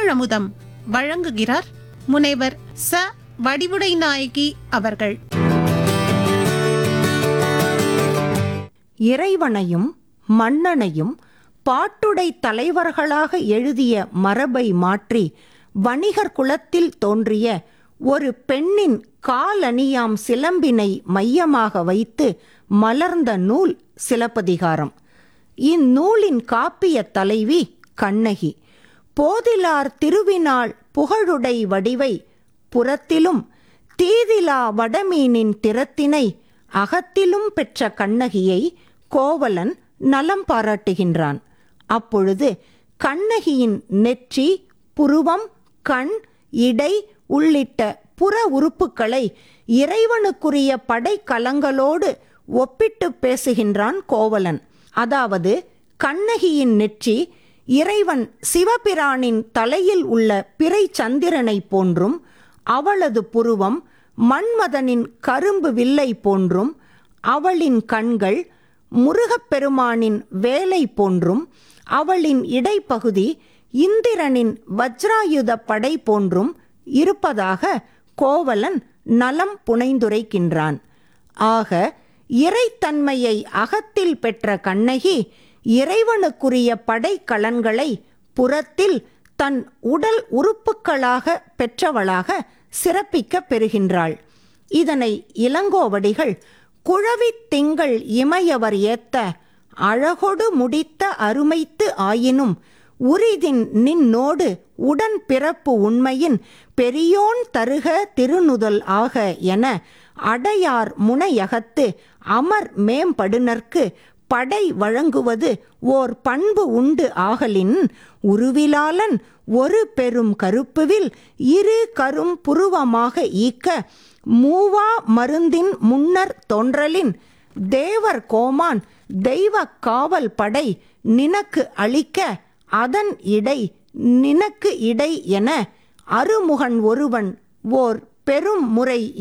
தமிழமுதம் வழங்குகிறார் முனைவர் ச வடிவுடை நாயகி அவர்கள் இறைவனையும் மன்னனையும் பாட்டுடை தலைவர்களாக எழுதிய மரபை மாற்றி வணிகர் குலத்தில் தோன்றிய ஒரு பெண்ணின் காலணியாம் சிலம்பினை மையமாக வைத்து மலர்ந்த நூல் சிலப்பதிகாரம் இந்நூலின் காப்பிய தலைவி கண்ணகி போதிலார் திருவினாள் புகழுடை வடிவை புறத்திலும் தீதிலா வடமீனின் திறத்தினை அகத்திலும் பெற்ற கண்ணகியை கோவலன் நலம் பாராட்டுகின்றான் அப்பொழுது கண்ணகியின் நெற்றி புருவம் கண் இடை உள்ளிட்ட புற உறுப்புக்களை இறைவனுக்குரிய படைக்கலங்களோடு ஒப்பிட்டு பேசுகின்றான் கோவலன் அதாவது கண்ணகியின் நெற்றி இறைவன் சிவபிரானின் தலையில் உள்ள பிறை சந்திரனைப் போன்றும் அவளது புருவம் மன்மதனின் கரும்பு வில்லை போன்றும் அவளின் கண்கள் முருகப்பெருமானின் வேலை போன்றும் அவளின் இடைப்பகுதி இந்திரனின் வஜ்ராயுத படை போன்றும் இருப்பதாக கோவலன் நலம் புனைந்துரைக்கின்றான் ஆக இறைத்தன்மையை அகத்தில் பெற்ற கண்ணகி இறைவனுக்குரிய படைக்கலன்களை புறத்தில் தன் உடல் உறுப்புக்களாக பெற்றவளாக சிறப்பிக்க பெறுகின்றாள் இதனை இளங்கோவடிகள் குழவித் திங்கள் இமையவர் ஏத்த அழகொடு முடித்த அருமைத்து ஆயினும் உரிதின் நின்னோடு உடன் பிறப்பு உண்மையின் பெரியோன் தருக திருநுதல் ஆக என அடையார் முனையகத்து அமர் மேம்படுனர்க்கு படை வழங்குவது ஓர் பண்பு உண்டு ஆகலின் உருவிலாளன் ஒரு பெரும் கருப்புவில் இரு கரும் புருவமாக ஈக்க மூவா மருந்தின் முன்னர் தோன்றலின் தேவர் கோமான் தெய்வ காவல் படை நினக்கு அளிக்க அதன் இடை நினக்கு இடை என அருமுகன் ஒருவன் ஓர் பெரும் முறை